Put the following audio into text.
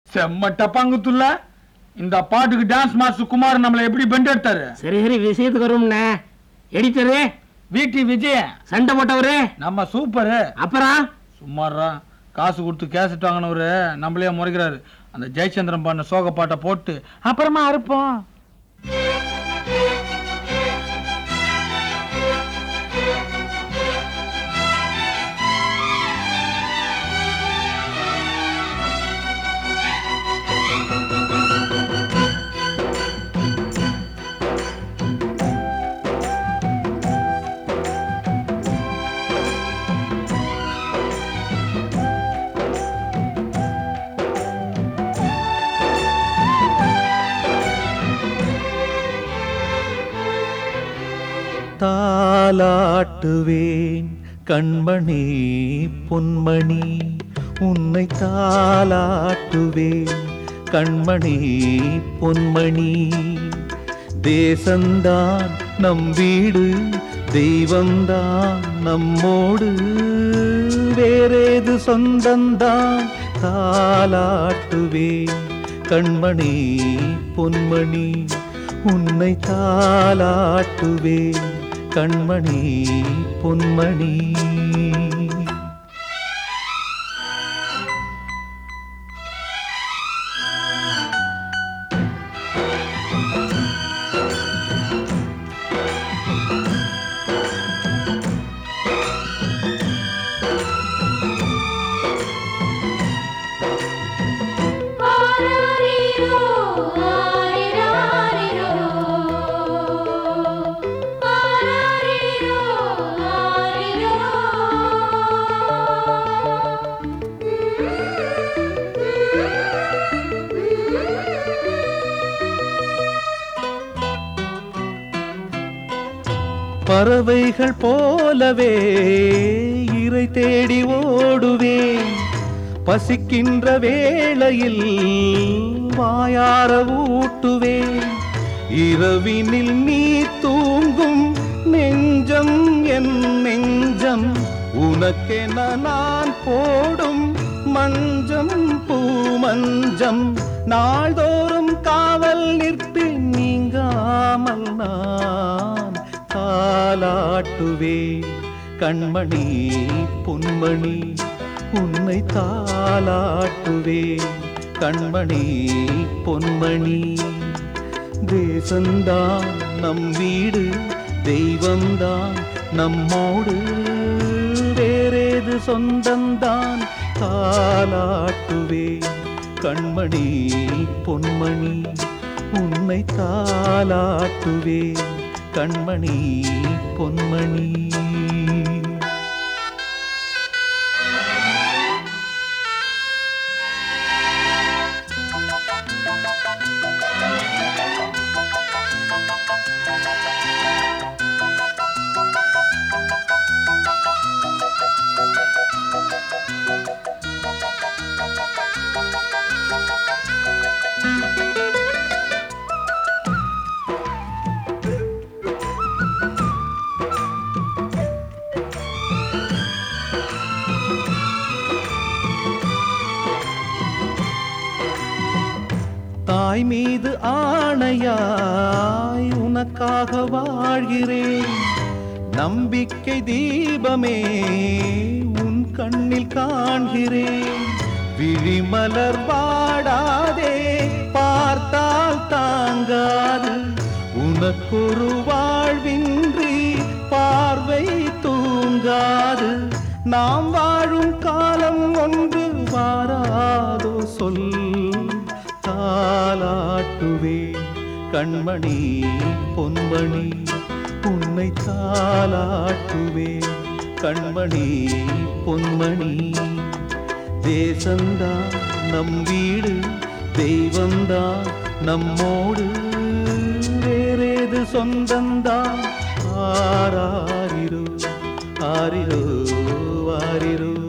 செம்ம டப்பாங்குத்துள்ள இந்த பாட்டுக்கு டான்ஸ் மாஸ்டர் குமார் நம்மளை எப்படி பெண்ட் எடுத்தாரு சரி சரி விஷயத்துக்கு வரும்ண்ணே எடிட்டரு வீட்டி விஜய் சண்டை போட்டவரு நம்ம சூப்பரு அப்புறம் சும்மாறா காசு கொடுத்து கேசட் வாங்கினவரு நம்மளே முறைக்கிறாரு அந்த ஜெயச்சந்திரன் பாடின சோக பாட்டை போட்டு அப்புறமா அறுப்போம் தாலாட்டுவேன் கண்மணி பொன்மணி உன்னை தாலாட்டுவேன் கண்மணி பொன்மணி தேசந்தான் நம் வீடு தெய்வந்தான் நம்மோடு வேறேது சொந்தந்தான் தாலாட்டுவேன் கண்மணி பொன்மணி உன்னை தாலாட்டுவேன் கண்மணி பொன்மணி ஆராரிரோ ஆரிராரிரோ ஆராரிரோ ஆரிரோ பறவைகள் போலவே இறை தேடி ஓடுவேன் பசிக்கின்ற வேளையில் வாயார ஊட்டுவேன் இரவினில் நீ தூங்கும் நெஞ்சம் என் நெஞ்சம் உனக்கென நான் போடும் மஞ்சம் பூமஞ்சம் நாள்தோறும் காவல் நிற்பேன் நீங்காமல் நான் தாலாட்டுவேன் கண்மணி பொன்மணி உன்னை தாலாட்டுவேன் கண்மணி பொன்மணி தேசந்தான் நம் வீடு தெய்வந்தான் நம்மோடு வேறேது சொந்தந்தான் தாலாட்டுவேன் கண்மணி பொன்மணி உன்னை தாலாட்டுவேன் கண்மணி பொன்மணி தாய் மீது ஆணையாய் உனக்காக வாழ்கிறேன் நம்பிக்கை தீபமே உன் கண்ணில் காண்கிறேன் விழிமலர் வாடாதே பார்த்தால் தாங்காது உனக்கொரு வாழ்வின்றி பார்வை தூங்காது நாம் வாழும் காலம் ஒன்று வாராதோ சொல் தாலாட்டுவேன் கண்மணி பொன்மணி உன்னை தாலாட்டுவேன் கண்மணி பொன்மணி தேசந்தான் நம் வீடு தெய்வந்தான் நம்மோடு வேறேது சொந்தந்தான் ஆராரிரோ ஆரிரோ ஆரிரோ